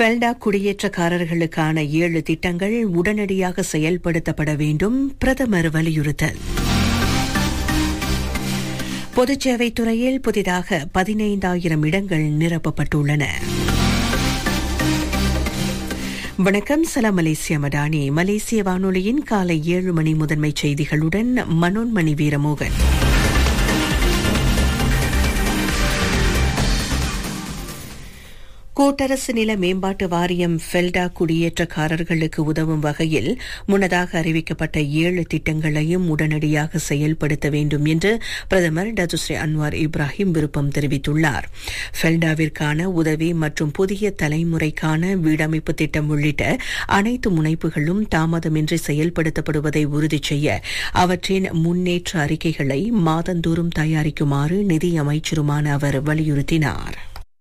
FELDA குடியேற்றக்காரர்களுக்கான ஏழு திட்டங்கள் உடனடியாக செயல்படுத்தப்பட வேண்டும் பிரதமர் வலியுறுத்தல் பொதுச்சேவைத் துறையில் புதிதாக பதினைந்தாயிரம் இடங்கள் நிரப்பப்பட்டுள்ளன வணக்கம் சலாம் மலேசிய மடானி மலேசிய வானொலியின் காலை ஏழு மணி முதன்மை செய்திகளுடன் மனோன்மணி வீரமோகன் கூட்டரசு நில மேம்பாட்டு வாரியம் ஃபெல்டா குடியேற்றக்காரர்களுக்கு உதவும் வகையில் முன்னதாக அறிவிக்கப்பட்ட ஏழு திட்டங்களையும் உடனடியாக செயல்படுத்த வேண்டும் என்று பிரதமர் டதுஸ்ரீ அன்வார் இப்ராஹிம் விருப்பம் தெரிவித்துள்ளார் ஃபெல்டாவிற்கான உதவி மற்றும் புதிய தலைமுறைக்கான வீடமைப்பு திட்டம் உள்ளிட்ட அனைத்து முனைப்புகளும் தாமதமின்றி செயல்படுத்தப்படுவதை உறுதி செய்ய அவற்றின் முன்னேற்ற அறிக்கைகளை மாதந்தோறும் தயாரிக்குமாறு நிதி அமைச்சருமான அவர் வலியுறுத்தினார்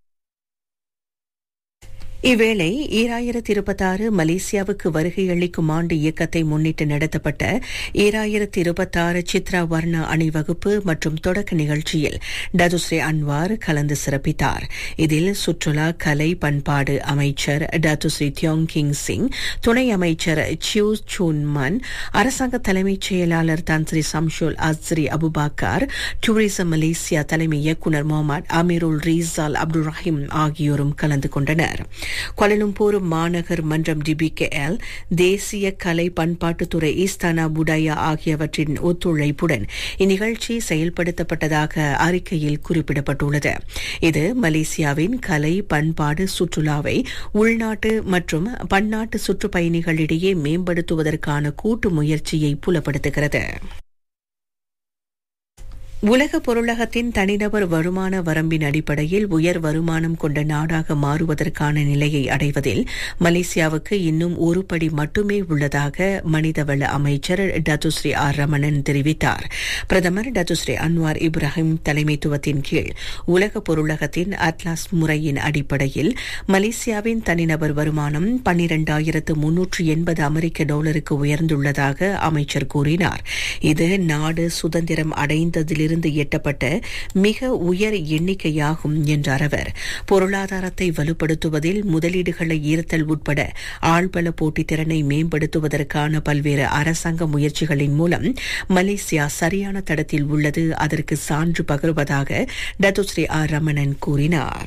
இவ்வேளை ஈராயிரத்தி இருபத்தாறு மலேசியாவுக்கு வருகை அளிக்கும் ஆண்டு இயக்கத்தை முன்னிட்டு நடத்தப்பட்ட ஈராயிரத்தி இருபத்தாறு சித்ரா வர்ணா அணிவகுப்பு மற்றும் தொடக்க நிகழ்ச்சியில் டதுஸ்ரே அன்வார் கலந்து சிறப்பித்தார் இதில் சுற்றுலா கலை பண்பாடு அமைச்சர் டதுஸ்ரீ தியோங் கிங் சிங் துணை அமைச்சர் சியூ சூன் மன் அரசாங்க தலைமைச் செயலாளர் தான் Sri Shamsul Azri Abu Bakar tourism Malaysia தலைமை இயக்குநர் முகமது அமீருல் ரீசால் அப்துல் ரஹீம் ஆகியோரும் கலந்து கொண்டனர் கோலலம்பூர் மாநகர் மன்றம் டிபிகேஎல் தேசிய கலை பண்பாட்டுத்துறை ஈஸ்தானா புடாயா ஆகியவற்றின் ஒத்துழைப்புடன் இந்நிகழ்ச்சி செயல்படுத்தப்பட்டதாக அறிக்கையில் குறிப்பிடப்பட்டுள்ளது இது மலேசியாவின் கலை பண்பாடு சுற்றுலாவை உள்நாட்டு மற்றும் பன்னாட்டு சுற்றுப்பயணிகளிடையே மேம்படுத்துவதற்கான கூட்டு முயற்சியை புலப்படுத்துகிறது உலக பொருளகத்தின் தனிநபர் வருமான வரம்பின் அடிப்படையில் உயர் வருமானம் கொண்ட நாடாக மாறுவதற்கான நிலையை அடைவதில் மலேசியாவுக்கு இன்னும் ஒரு படி மட்டுமே உள்ளதாக மனிதவள அமைச்சர் டத்துஸ்ரீ ஆர் ரமணன் தெரிவித்தார் பிரதமர் டத்துஸ்ரீ அன்வார் இப்ராஹிம் தலைமைத்துவத்தின் கீழ் உலக பொருளகத்தின் அட்லாஸ் முறையின் அடிப்படையில் மலேசியாவின் தனிநபர் வருமானம் பன்னிரண்டாயிரத்து முன்னூற்று எண்பது அமெரிக்க டாலருக்கு உயர்ந்துள்ளதாக அமைச்சர் கூறினார் இது நாடு சுதந்திரம் அடைந்ததிலிருந்து இருந்து எட்டப்பட்ட மிக உயர் எண்ணிக்கையாகும் என்றார் அவர் பொருளாதாரத்தை வலுப்படுத்துவதில் முதலீடுகளை ஈர்த்தல் உட்பட ஆழ்பல போட்டித்திறனை மேம்படுத்துவதற்கான பல்வேறு அரசாங்க முயற்சிகளின் மூலம் மலேசியா சரியான தடத்தில் உள்ளது அதற்கு சான்று பகர்வதாக டத்துஸ்ரீ ஆர் ரமணன் கூறினார்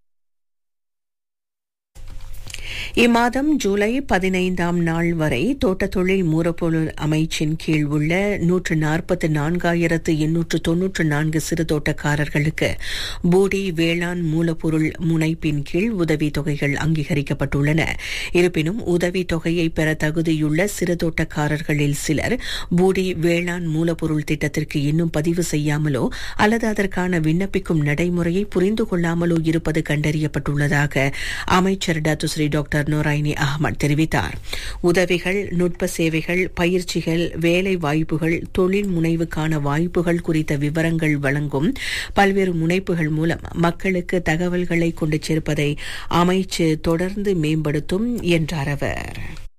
இம்மாதம் ஜூலை பதினைந்தாம் நாள் வரை தோட்டத் தொழில் மூலப்பொருள் அமைச்சின் கீழ் உள்ள நூற்று நாற்பத்தி நான்காயிரத்து எண்ணூற்று தொன்னூற்று நான்கு சிறு தோட்டக்காரர்களுக்கு பூடி வேளாண் மூலப்பொருள் முனைப்பின் கீழ் உதவித் தொகைகள் அங்கீகரிக்கப்பட்டுள்ளன இருப்பினும் உதவித் தொகையை பெற தகுதியுள்ள சிறு தோட்டக்காரர்களில் சிலர் பூடி வேளாண் மூலப்பொருள் திட்டத்திற்கு இன்னும் பதிவு செய்யாமலோ அல்லது அதற்கான விண்ணப்பிக்கும் நடைமுறையை புரிந்து கொள்ளாமலோ இருப்பது கண்டறியப்பட்டுள்ளதாக அமைச்சர் டத்துஸ்ரீ டாக்டர் நோராயினி அகமது தெரிவித்தார் உதவிகள் நுட்ப சேவைகள் பயிற்சிகள் வேலை வாய்ப்புகள் தொழில் முனைவுக்கான வாய்ப்புகள் குறித்த விவரங்கள் வழங்கும் பல்வேறு முனைப்புகள் மூலம் மக்களுக்கு தகவல்களை கொண்டு சேர்ப்பதை அமைச்சு தொடர்ந்து மேம்படுத்தும் என்றார் அவர்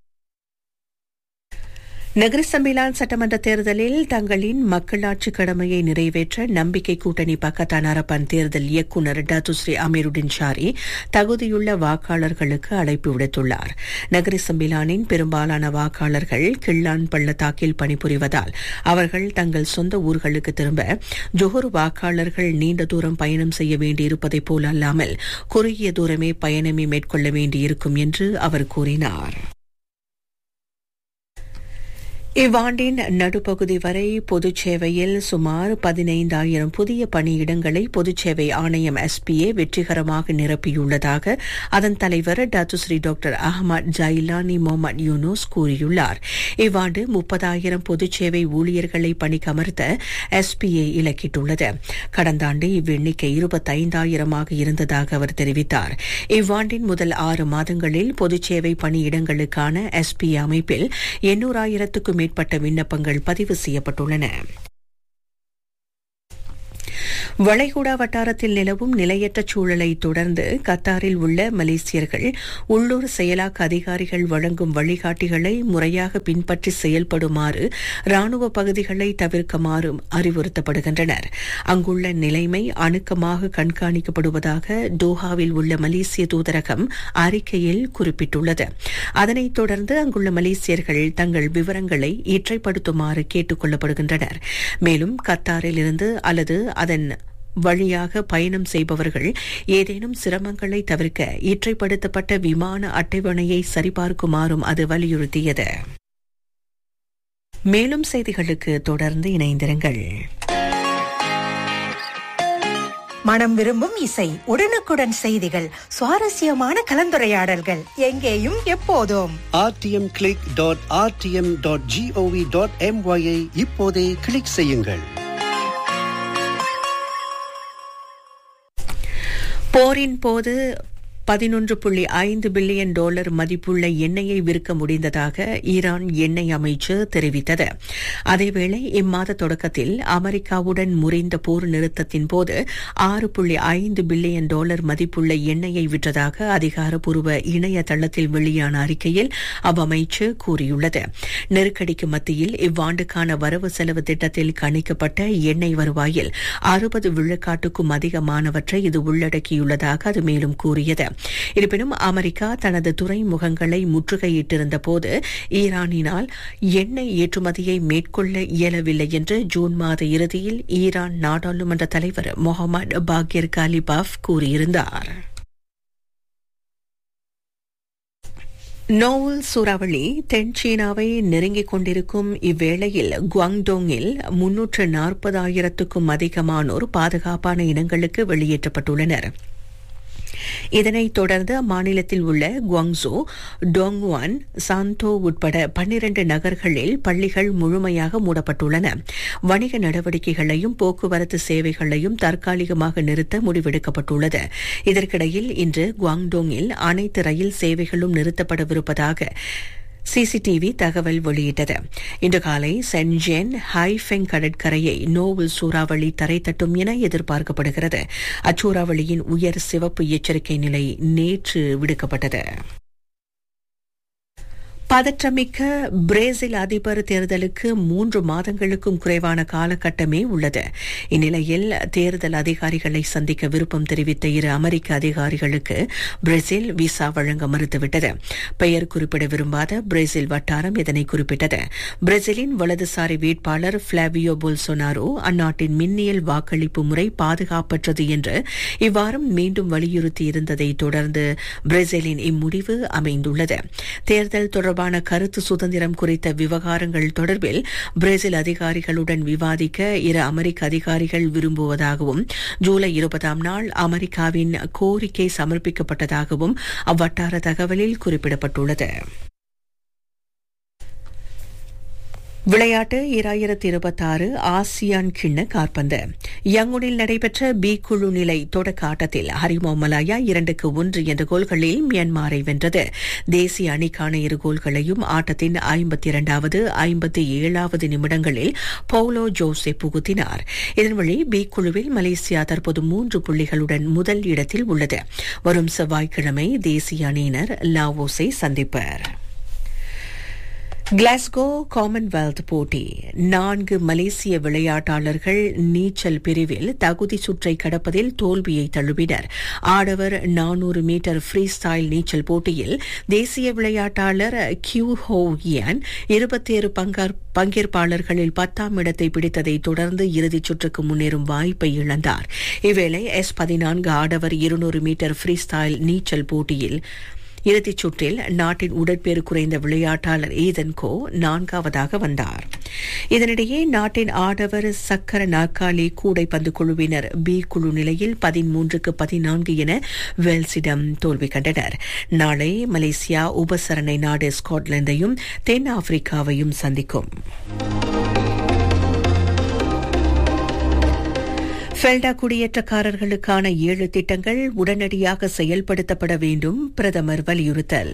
நகர சம்பிலான் சட்டமன்ற தேர்தலில் தங்களின் மக்களாட்சி கடமையை நிறைவேற்ற நம்பிக்கை கூட்டணி பக்கத்தான் அரப்பன் தேர்தல் இயக்குநர் டத்துஸ்ரீ அமீருடின் ஷாரி தகுதியுள்ள வாக்காளர்களுக்கு அழைப்பு விடுத்துள்ளார் நகரி சம்பிலானின் பெரும்பாலான வாக்காளர்கள் கிள்ளான் பள்ளத்தாக்கில் பணிபுரிவதால் அவர்கள் தங்கள் சொந்த ஊர்களுக்கு திரும்ப ஜொஹர் வாக்காளர்கள் நீண்ட தூரம் பயணம் செய்ய வேண்டியிருப்பதைப் போல அல்லாமல் குறுகிய தூரமே பயணமே மேற்கொள்ள வேண்டியிருக்கும் என்று அவர் கூறினார் இவ்வாண்டின் நடுப்பகுதி வரை பொதுச் சேவையில் சுமார் பதினைந்தாயிரம் புதிய பணியிடங்களை பொதுச்சேவை ஆணையம் எஸ்பிஏ வெற்றிகரமாக நிரப்பியுள்ளதாக அதன் தலைவர் Datuk Seri doctor Ahmad Jailani Mohamed Yunus கூறியுள்ளார் இவ்வாண்டு முப்பதாயிரம் பொதுச்சேவை ஊழியர்களை பணிக்கமர்த்த எஸ்பிஏ இலக்கிட்டுள்ளது கடந்த ஆண்டு இவ்வெண்ணிக்கை இருபத்தைந்தாயிரமாக இருந்ததாக அவர் தெரிவித்தார் இவ்வாண்டின் முதல் ஆறு மாதங்களில் பொதுச்சேவை பணியிடங்களுக்கான எஸ்பிஏ அமைப்பில் எண்ணூறாயிரத்துக்கும் மேற்பட்ட விண்ணப்பங்கள் பதிவு செய்யப்பட்டுள்ளன வளைகுடா வட்டாரத்தில் நிலவும் நிலையற்ற சூழலை தொடர்ந்து கத்தாரில் உள்ள மலேசியர்கள் உள்ளூர் செயலாக்க அதிகாரிகள் வழங்கும் வழிகாட்டிகளை முறையாக பின்பற்றி செயல்படுமாறு ராணுவ பகுதிகளை தவிர்க்குமாறு அறிவுறுத்தப்படுகின்றனர் அங்குள்ள நிலைமை அணுக்கமாக கண்காணிக்கப்படுவதாக டோஹாவில் உள்ள மலேசிய தூதரகம் அறிக்கையில் குறிப்பிட்டுள்ளது அதனைத் தொடர்ந்து அங்குள்ள மலேசியர்கள் தங்கள் விவரங்களை இற்றைப்படுத்துமாறு கேட்டுக் கொள்ளப்படுகின்றனர் மேலும் கத்தாரில் இருந்து அல்லது அதன் வழியாக பயணம் செய்பவர்கள் ஏதேனும் சிரமங்களை தவிர்க்க இற்றைப்படுத்தப்பட்ட விமான அட்டவணையை சரிபார்க்குமாறும் அது வலியுறுத்தியது மேலும் செய்திகளுக்கு தொடர்ந்து இணைந்திருங்கள் மனம் விரும்பும் இசை உடனுக்குடன் செய்திகள் சுவாரஸ்யமான கலந்துரையாடல்கள் எங்கேயும் எப்போதும் RTM click dot RTM dot gov dot எம்ஒயை இப்போதே கிளிக் செய்யுங்கள் போரின் போது பதினொன்று புள்ளி ஐந்து பில்லியன் டாலர் மதிப்புள்ள எண்ணெயை விற்க முடிந்ததாக ஈரான் எண்ணெய் அமைச்சு தெரிவித்தது அதேவேளை இம்மாத தொடக்கத்தில் அமெரிக்காவுடன் முறிந்த போர் நிறுத்தத்தின் போது ஆறு புள்ளி ஐந்து பில்லியன் டாலர் மதிப்புள்ள எண்ணெயை விற்றதாக அதிகாரப்பூர்வ இணையதளத்தில் வெளியான அறிக்கையில் அவ்வமைச்சு கூறியுள்ளது நெருக்கடிக்கு மத்தியில் இவ்வாண்டுக்கான வரவு செலவு திட்டத்தில் கணிக்கப்பட்ட எண்ணெய் வருவாயில் அறுபது விழுக்காட்டுக்கும் அதிகமானவற்றை இது உள்ளடக்கியுள்ளதாக அது மேலும் கூறியது இருப்பினும் அமெரிக்கா தனது துறைமுகங்களை முற்றுகையிட்டிருந்த போது ஈரானினால் எண்ணெய் ஏற்றுமதியை மேற்கொள்ள இயலவில்லை என்று ஜூன் மாத இறுதியில் ஈரான் நாடாளுமன்ற தலைவர் முகமது பாகிர் காலிபாஃப் கூறியிருந்தார் நோவல் சூறாவளி தென் சீனாவை நெருங்கிக் கொண்டிருக்கும் இவ்வேளையில் குவாங்டோங்கில் முன்னூற்று நாற்பதாயிரத்துக்கும் அதிகமானோர் பாதுகாப்பான இடங்களுக்கு வெளியேற்றப்பட்டுள்ளனர் இதனைத் தொடர்ந்து அம்மாநிலத்தில் உள்ள குவாங்சோ டோங்வான் சாந்தோ உட்பட பன்னிரண்டு நகர்களில் பள்ளிகள் முழுமையாக மூடப்பட்டுள்ளன வணிக நடவடிக்கைகளையும் போக்குவரத்து சேவைகளையும் தற்காலிகமாக நிறுத்த முடிவெடுக்கப்பட்டுள்ளது இதற்கிடையில் இன்று குவாங்டோங்கில் அனைத்து ரயில் சேவைகளும் நிறுத்தப்படவிருப்பதாக சிசிடிவி தகவல் வெளியிட்டது இன்று காலை சென்ஜென் ஹைஃபெங் கடற்கரையை நோவல் சூறாவளி தரை தட்டும் என எதிர்பார்க்கப்படுகிறது அச்சூறாவளியின் உயர் சிவப்பு எச்சரிக்கை நிலை நேற்று விடுக்கப்பட்டது பதற்றமிக்க பிரேசில் அதிபர் தேர்தலுக்கு மூன்று மாதங்களுக்கும் குறைவான காலகட்டமே உள்ளது இந்நிலையில் தேர்தல் அதிகாரிகளை சந்திக்க விருப்பம் தெரிவித்த இரு அமெரிக்க அதிகாரிகளுக்கு பிரேசில் விசா வழங்க மறுத்துவிட்டது பெயர் குறிப்பிட விரும்பாத பிரேசில் வட்டாரம் இதனை குறிப்பிட்டது பிரேசிலின் வலதுசாரி வேட்பாளர் பிளாவியோ போல்சோனாரோ அந்நாட்டின் மின்னியல் வாக்களிப்பு முறை பாதுகாப்பற்றது என்று இவ்வாரம் மீண்டும் வலியுறுத்தியிருந்ததை தொடர்ந்து பிரேசிலின் இம்முடிவு அமைந்துள்ளது தேர்தல் தொடர்பான கருத்து சுதந்திரம் குறித்த விவகாரங்கள் தொடர்பில் பிரேசில் அதிகாரிகளுடன் விவாதிக்க இரு அமெரிக்க அதிகாரிகள் விரும்புவதாகவும் ஜூலை இருபதாம் நாள் அமெரிக்காவின் கோரிக்கை சமர்ப்பிக்கப்பட்டதாகவும் அவ்வட்டார தகவலில் குறிப்பிடப்பட்டுள்ளது விளையாட்டு இராயிரத்தி இருபத்தாறு ஆசியான் கிண்ண காற்பந்து யங்குனில் நடைபெற்ற பி குழு நிலை தொடக்க ஆட்டத்தில் ஹரிமோ மலாயா இரண்டுக்கு ஒன்று என்ற கோல்களில் மியான்மாரை வென்றது தேசிய அணிக்கான இரு கோல்களையும் ஆட்டத்தின் ஐம்பத்தி இரண்டாவது ஐம்பத்தி ஏழாவது நிமிடங்களில் பவுலோ ஜோசே புகுத்தினார் இதன் வழி பி குழுவில் மலேசியா தற்போது மூன்று புள்ளிகளுடன் முதல் இடத்தில் உள்ளது வரும் செவ்வாய்க்கிழமை தேசிய அணியினர் லாவோஸை சந்திப்பர் கிளாஸ்கோ காமன்வெல்த் போட்டி நான்கு மலேசிய விளையாட்டாளர்கள் நீச்சல் பிரிவில் தகுதி சுற்றை கடப்பதில் தோல்வியை தழுவினர் ஆடவர் நானூறு மீட்டர் ஃப்ரீ ஸ்டைல் நீச்சல் போட்டியில் தேசிய விளையாட்டாளர் கியூ ஹோ இயான் இருபத்தேழு பங்கேற்பாளர்களில் பத்தாம் இடத்தை பிடித்ததை தொடர்ந்து இறுதிச் சுற்றுக்கு முன்னேறும் வாய்ப்பை இழந்தார் இவ்வேளை எஸ் பதினான்கு ஆடவர் இருநூறு மீட்டர் ஃப்ரீ ஸ்டைல் நீச்சல் போட்டியில் இறுதிச் சுற்றில் நாட்டின் உடற்பேறு குறைந்த விளையாட்டாளர் ஈதன் கோ நான்காவதாக வந்தார் இதனிடையே நாட்டின் ஆடவர் சக்கர நாற்காலி கூடைப்பந்து குழுவினர் பி குழு நிலையில் பதிமூன்றுக்கு பதினான்கு என வேல்ஸிடம் தோல்வி கண்டனர் நாளை மலேசியா உபசரணை நாடு ஸ்காட்லாந்தையும் தென் ஆப்பிரிக்காவையும் சந்திக்கும் ஃபெல்டா குடியேற்றக்காரர்களுக்கான ஏழு திட்டங்கள் உடனடியாக செயல்படுத்தப்பட வேண்டும் பிரதமர் வலியுறுத்தல்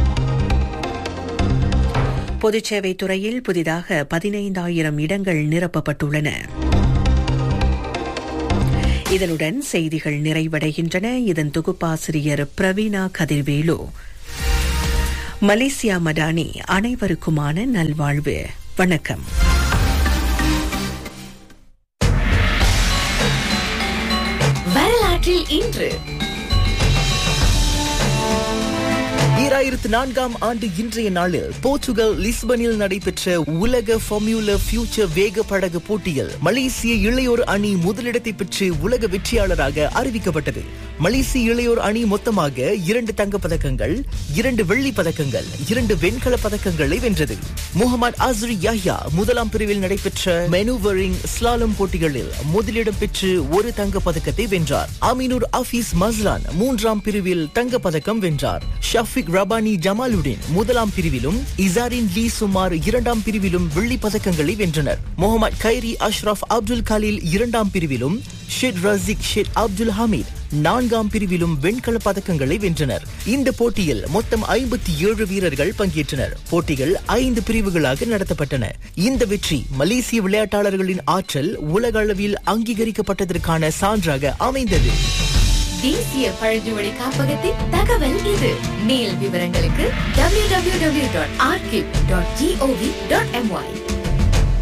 பொதுச்சேவை துறையில் புதிதாக பதினைந்தாயிரம் இடங்கள் நிரப்பப்பட்டுள்ளன இதனுடன் செய்திகள் நிறைவடைகின்றன இதன் தொகுப்பாசிரியர் பிரவீணா கதிர்வேலு மலேசியா மடானி அனைவருக்குமான நல்வாழ்வு வணக்கம் வரலாற்றில் இன்று ஈராயிரத்து நான்காம் ஆண்டு இன்றைய நாளில் போர்ச்சுகல் லிஸ்பனில் நடைபெற்ற உலக ஃபார்மியூலா ஃபியூச்சர் வேக படகு போட்டியில் மலேசிய இளையோர் அணி முதலிடத்தை பெற்று உலக வெற்றியாளராக அறிவிக்கப்பட்டது மலேசிய இளையோர் அணி மொத்தமாக இரண்டு தங்கப் பதக்கங்கள் இரண்டு வெள்ளி பதக்கங்கள் இரண்டு வெண்கல பதக்கங்களை வென்றது முகமது அஸ்ரி யாஹ்யா முதலாம் பிரிவில் நடைபெற்ற மெனுவரிங் ஸ்லாலம் போட்டிகளில் முதலிடம் பெற்று ஒரு தங்கப் பதக்கத்தை வென்றார் அமீனுர் அஃபீஸ் மஸ்லான் மூன்றாம் பிரிவில் தங்கப் பதக்கம் வென்றார் ஷஃபிக் ரபானி ஜமாலுடன் முதலாம் பிரிவிலும் இசாரின் லீ சுமார் இரண்டாம் பிரிவிலும் வெள்ளி பதக்கங்களை வென்றனர் முகமது கைரி அஷ்ரஃப் அப்துல் கலீல் இரண்டாம் பிரிவிலும் Syed Razik Syed Abdul Hamid நான்காம் பிரிவிலும் வெண்கல பதக்கங்களை வென்றனர் இந்த போட்டியில் மொத்தம் ஐம்பத்தி ஏழு வீரர்கள் பங்கேற்றனர் போட்டிகள் ஐந்து பிரிவுகளாக நடத்தப்பட்டன இந்த வெற்றி மலேசிய விளையாட்டாளர்களின் ஆற்றல் உலக அளவில் அங்கீகரிக்கப்பட்டதற்கான சான்றாக அமைந்தது தேசிய பழங்குடி காப்பகத்தின் தகவல் இது மேல் விவரங்களுக்கு www.archive.gov.my